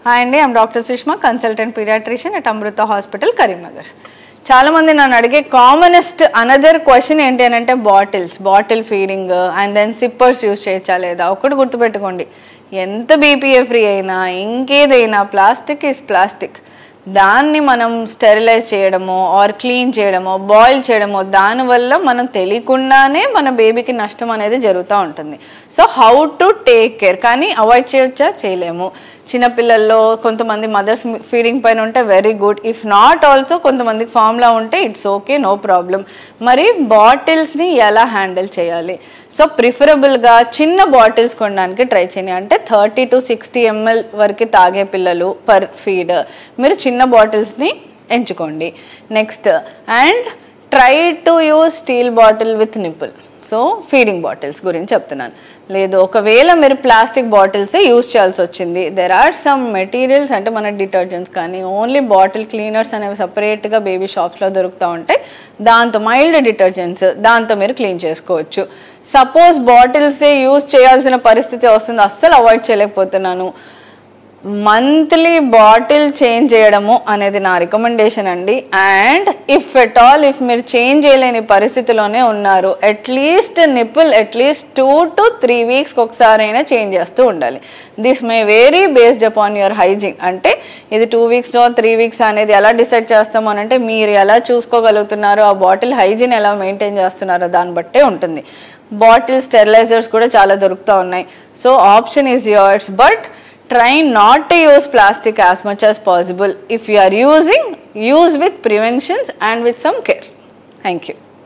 hi అండి I'm doctor Sushma consultant paediatrician at Amrutha hospital Karimnagar చాలా మంది నన్ను అడిగే కామనెస్ట్ అనదర్ క్వశ్చన్ ఏంటి అని అంటే bottles bottle feeding and then sippers use చేయొచ్చా లేదా ఒకటి గుర్తుపెట్టుకోండి ఎంత బీపీఏ ఫ్రీ అయినా ఇంకేదైనా ప్లాస్టిక్ ఇస్ ప్లాస్టిక్ దాన్ని మనం స్టెరిలైజ్ చేయడమో ఆర్ క్లీన్ చేయడమో బాయిల్ చేయడమో దానివల్ల మనం తెలియకుండానే మన బేబీకి నష్టం అనేది జరుగుతూ ఉంటుంది so how to take care కానీ అవాయిడ్ చేయొచ్చా చేయలేము చిన్నపిల్లల్లో కొంతమంది మదర్స్ ఫీడింగ్ పైన ఉంటే very good if not also కొంతమందికి ఫామ్లా ఉంటే ఇట్స్ ఓకే నో ప్రాబ్లం మరి బాటిల్స్ని ఎలా హ్యాండిల్ చేయాలి సో ప్రిఫరబుల్గా చిన్న బాటిల్స్ కొనడానికి ట్రై చేయండి అంటే థర్టీ టు సిక్స్టీ ఎంఎల్ వరకు తాగే పిల్లలు పర్ ఫీడ్ మీరు చిన్న బాటిల్స్ని ఎంచుకోండి next and try to use steel bottle with nipple so feeding bottles గురించి చెప్తున్నాను లేదు ఒకవేళ మీరు ప్లాస్టిక్ బాటిల్సే యూస్ చేయాల్సి వచ్చింది దెర్ ఆర్ సమ్ మెటీరియల్స్ అంటే మన డిటర్జెంట్స్ కానీ ఓన్లీ బాటిల్ క్లీనర్స్ అనేవి సపరేట్గా బేబీ షాప్స్లో దొరుకుతూ ఉంటాయి దాంతో మైల్డ్ డిటర్జెంట్స్ దాంతో మీరు క్లీన్ చేసుకోవచ్చు సపోజ్ బాటిల్సే యూజ్ చేయాల్సిన పరిస్థితి వస్తుంది అస్సలు అవాయిడ్ చేయలేకపోతున్నాను మంత్లీ బాటిల్ చేంజ్ చేయడము అనేది నా రికమెండేషన్ అండి and if at all if మీరు చేంజ్ చేయలేని పరిస్థితిలోనే ఉన్నారు at least nipple at least two to three వీక్స్కి ఒకసారి అయినా చేంజ్ చేస్తూ ఉండాలి this may vary based upon your hygiene అంటే ఇది టూ వీక్స్ త్రీ వీక్స్ అనేది ఎలా డిసైడ్ చేస్తాము అని అంటే మీరు ఎలా చూసుకోగలుగుతున్నారో ఆ బాటిల్ హైజీన్ ఎలా మెయింటైన్ చేస్తున్నారో దాన్ని బట్టే ఉంటుంది బాటిల్ స్టెరిలైజర్స్ కూడా చాలా దొరుకుతూ ఉన్నాయి so option is yours but try not to use plastic as much as possible if you are using use with preventions and with some care thank you